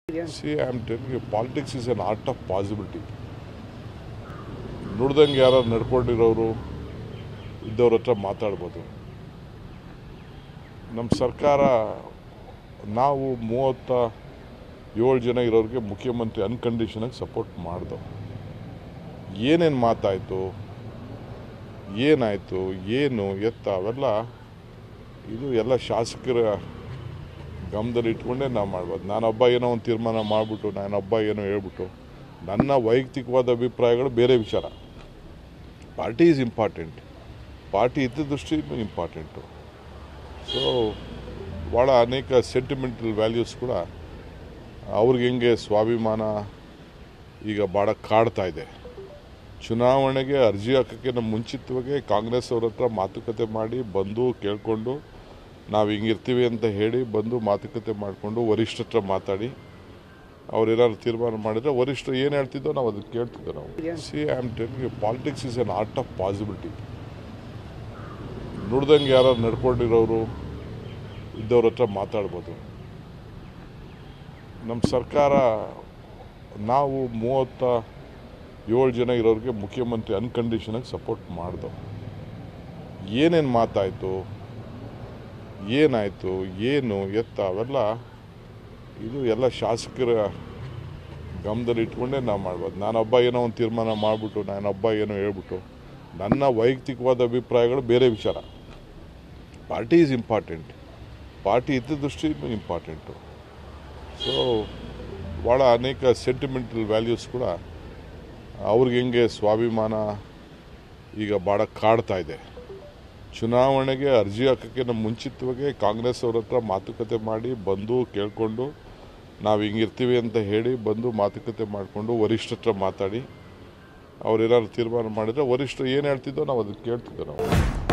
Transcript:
C I am telling you politics is an art of possibility ನುಡ್ದಂಗೆ ಯಾರು ನಡ್ಕೊಂಡಿರೋರು ಇದ್ದವ್ರ ಹತ್ರ ಮಾತಾಡ್ಬೋದು ನಮ್ಮ ಸರ್ಕಾರ ನಾವು ಮೂವತ್ತ ಏಳು ಜನ ಇರೋರಿಗೆ ಮುಖ್ಯಮಂತ್ರಿ ಅನ್ಕಂಡೀಷನಾಗಿ ಸಪೋರ್ಟ್ ಮಾಡ್ದೋ ಏನೇನು ಮಾತಾಯಿತು ಏನಾಯಿತು ಏನು ಎತ್ತ ಅವೆಲ್ಲ ಇದು ಎಲ್ಲ ಶಾಸಕರ ಗಮನದಲ್ಲಿ ಇಟ್ಕೊಂಡೇ ನಾವು ಮಾಡ್ಬೋದು ನಾನೊಬ್ಬ ಏನೋ ಒಂದು ತೀರ್ಮಾನ ಮಾಡಿಬಿಟ್ಟು ನಾನೊಬ್ಬ ಏನೋ ಹೇಳ್ಬಿಟ್ಟು ನನ್ನ ವೈಯಕ್ತಿಕವಾದ ಅಭಿಪ್ರಾಯಗಳು ಬೇರೆ ವಿಚಾರ ಪಾರ್ಟಿ ಈಸ್ ಇಂಪಾರ್ಟೆಂಟ್ ಪಾರ್ಟಿ ಇದ್ದ ದೃಷ್ಟಿಯಿಂದ ಇಂಪಾರ್ಟೆಂಟು ಸೊ ಭಾಳ ಅನೇಕ ಸೆಂಟಿಮೆಂಟಲ್ ವ್ಯಾಲ್ಯೂಸ್ ಕೂಡ ಅವ್ರಿಗೆ ಹೆಂಗೆ ಸ್ವಾಭಿಮಾನ ಈಗ ಭಾಳ ಕಾಡ್ತಾ ಇದೆ ಚುನಾವಣೆಗೆ ಅರ್ಜಿ ಹಾಕೋಕ್ಕಿಂತ ಮುಂಚಿತವಾಗಿ ಕಾಂಗ್ರೆಸ್ ಅವ್ರ ಹತ್ರ ಮಾತುಕತೆ ಮಾಡಿ ಬಂದು ಕೇಳಿಕೊಂಡು ನಾವು ಹಿಂಗಿರ್ತೀವಿ ಅಂತ ಹೇಳಿ ಬಂದು ಮಾತುಕತೆ ಮಾಡಿಕೊಂಡು ವರಿಷ್ಠರ ಹತ್ರ ಮಾತಾಡಿ ಅವ್ರೇನಾದ್ರು ತೀರ್ಮಾನ ಮಾಡಿದ್ರೆ ವರಿಷ್ಠರು ಏನು ಹೇಳ್ತಿದ್ದೋ ನಾವು ಅದನ್ನು ಕೇಳ್ತಿದ್ದೋ ನಾವು see I am telling you politics is an art of possibility ನುಡ್ದಂಗೆ ಯಾರು ನಡ್ಕೊಂಡಿರೋರು ಇದ್ದವ್ರ ಹತ್ರ ಮಾತಾಡ್ಬೋದು ನಮ್ಮ ಸರ್ಕಾರ ನಾವು ಮೂವತ್ತ ಏಳು ಜನ ಇರೋರಿಗೆ ಮುಖ್ಯಮಂತ್ರಿ ಅನ್ಕಂಡೀಷನಾಗಿ ಸಪೋರ್ಟ್ ಮಾಡ್ದೋ ಏನೇನು ಮಾತಾಯಿತು ಏನಾಯಿತು ಏನು ಎತ್ತ ಅವೆಲ್ಲ ಇದು ಎಲ್ಲ ಶಾಸಕರ ಗಮನದಲ್ಲಿ ಇಟ್ಕೊಂಡೇ ನಾವು ಮಾಡ್ಬೋದು ನಾನೊಬ್ಬ ಏನೋ ಒಂದು ತೀರ್ಮಾನ ಮಾಡಿಬಿಟ್ಟು ನಾನೊಬ್ಬ ಏನೋ ಹೇಳ್ಬಿಟ್ಟು ನನ್ನ ವೈಯಕ್ತಿಕವಾದ ಅಭಿಪ್ರಾಯಗಳು ಬೇರೆ ವಿಚಾರ ಪಾರ್ಟಿ ಈಸ್ ಇಂಪಾರ್ಟೆಂಟ್ ಪಾರ್ಟಿ ಇದ್ದ ದೃಷ್ಟಿಯಿಂದ ಇಂಪಾರ್ಟೆಂಟು ಸೊ ಭಾಳ ಅನೇಕ ಸೆಂಟಿಮೆಂಟಲ್ ವ್ಯಾಲ್ಯೂಸ್ ಕೂಡ ಅವ್ರಿಗೆ ಹೆಂಗೆ ಸ್ವಾಭಿಮಾನ ಈಗ ಭಾಳ ಕಾಡ್ತಾ ಇದೆ ಚುನಾವಣೆಗೆ ಅರ್ಜಿ ಹಾಕೋಕ್ಕಿಂತ ಮುಂಚಿತವಾಗಿ ಕಾಂಗ್ರೆಸ್ ಅವ್ರ ಹತ್ರ ಮಾತುಕತೆ ಮಾಡಿ ಬಂದು ಕೇಳಿಕೊಂಡು ನಾವು ಹಿಂಗಿರ್ತೀವಿ ಅಂತ ಹೇಳಿ ಬಂದು ಮಾತುಕತೆ ಮಾಡಿಕೊಂಡು ವರಿಷ್ಠರ ಹತ್ರ ಮಾತಾಡಿ ಅವ್ರೇನಾದ್ರು ತೀರ್ಮಾನ ಮಾಡಿದ್ರೆ ವರಿಷ್ಠರು ಏನು ಹೇಳ್ತಿದ್ದೋ ನಾವು ಅದನ್ನು ಕೇಳ್ತಿದ್ದೋ ನಾವು